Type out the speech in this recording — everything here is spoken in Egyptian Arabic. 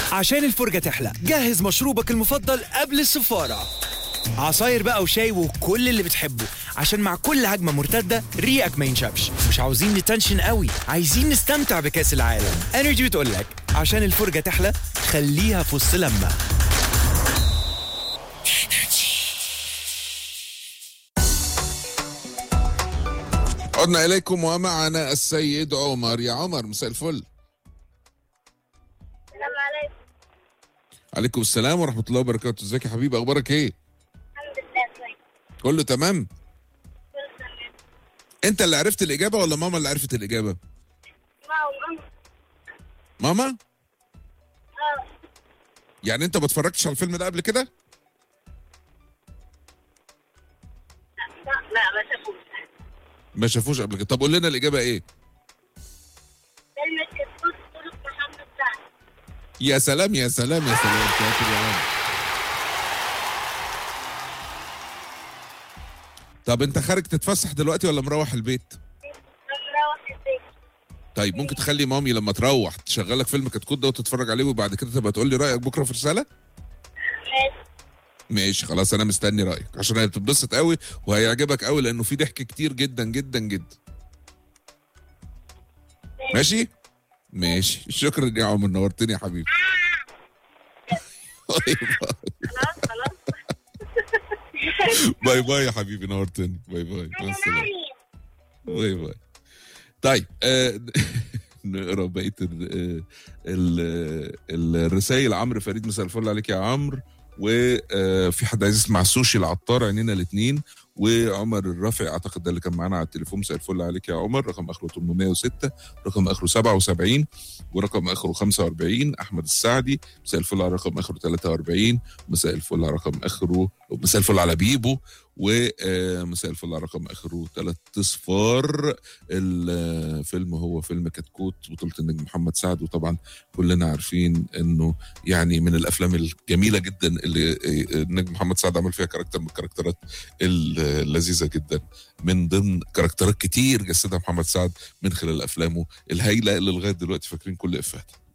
عشان الفرجة تحلى جهز مشروبك المفضل قبل السفارة عصاير بقى وشاي وكل اللي بتحبه عشان مع كل هجمة مرتدة ريقك ما ينشفش مش عاوزين نتنشن قوي عايزين نستمتع بكأس العالم انرجي بتقول لك عشان الفرجة تحلى خليها في وسط لما عدنا إليكم ومعنا السيد عمر يا عمر مساء الفل السلام عليكم عليكم السلام ورحمة الله وبركاته ازيك يا حبيبي أخبارك إيه الحمد لله كويس كله تمام كل تمام أنت اللي عرفت الإجابة ولا ماما اللي عرفت الإجابة واو ماما اه يعني أنت ما اتفرجتش على الفيلم ده قبل كده لا لا ما شافوش ما شافوش قبل كده طب قول لنا الإجابة إيه فيلم الكتكوت بطولة محمد سعد يا سلام يا سلام يا سلام شاطر يا عمر طب انت خارج تتفسح دلوقتي ولا مروح البيت مروح البيت طيب ممكن تخلي مامي لما تروح تشغل لك فيلم كتكوت ده وتتفرج عليه وبعد كده تبقى تقول لي رايك بكره في رساله ماشي ماشي خلاص انا مستني رايك عشان هتتبسط قوي وهيعجبك قوي لانه في ضحك كتير جدا جدا جدا ماشي ماشي شكرا يا عمر نورتني يا حبيبي باي خلاص خلاص باي باي يا حبيبي نورتني باي باي مع السلامه باي باي طيب آه نقرا بقيه ال- ال- الرسائل عمرو فريد مساء الفل عليك يا عمرو وفي حد عايز يسمع سوشي العطار عينينا الاثنين وعمر الرافع اعتقد ده اللي كان معانا على التليفون مساء الفل عليك يا عمر رقم اخره 806 رقم اخره 77 ورقم اخره 45 احمد السعدي مساء الفل على رقم اخره 43 مساء الفل على رقم اخره مساء الفل على بيبو ومساء الفل على رقم اخره 3 اصفار الفيلم هو فيلم كتكوت بطولة النجم محمد سعد وطبعا كلنا عارفين انه يعني من الافلام الجميله جدا اللي النجم محمد سعد عمل فيها كاركتر من الكاركترات اللذيذه جدا من ضمن كاركترات كتير جسدها محمد سعد من خلال افلامه الهايله اللي لغايه دلوقتي فاكرين كل افاتها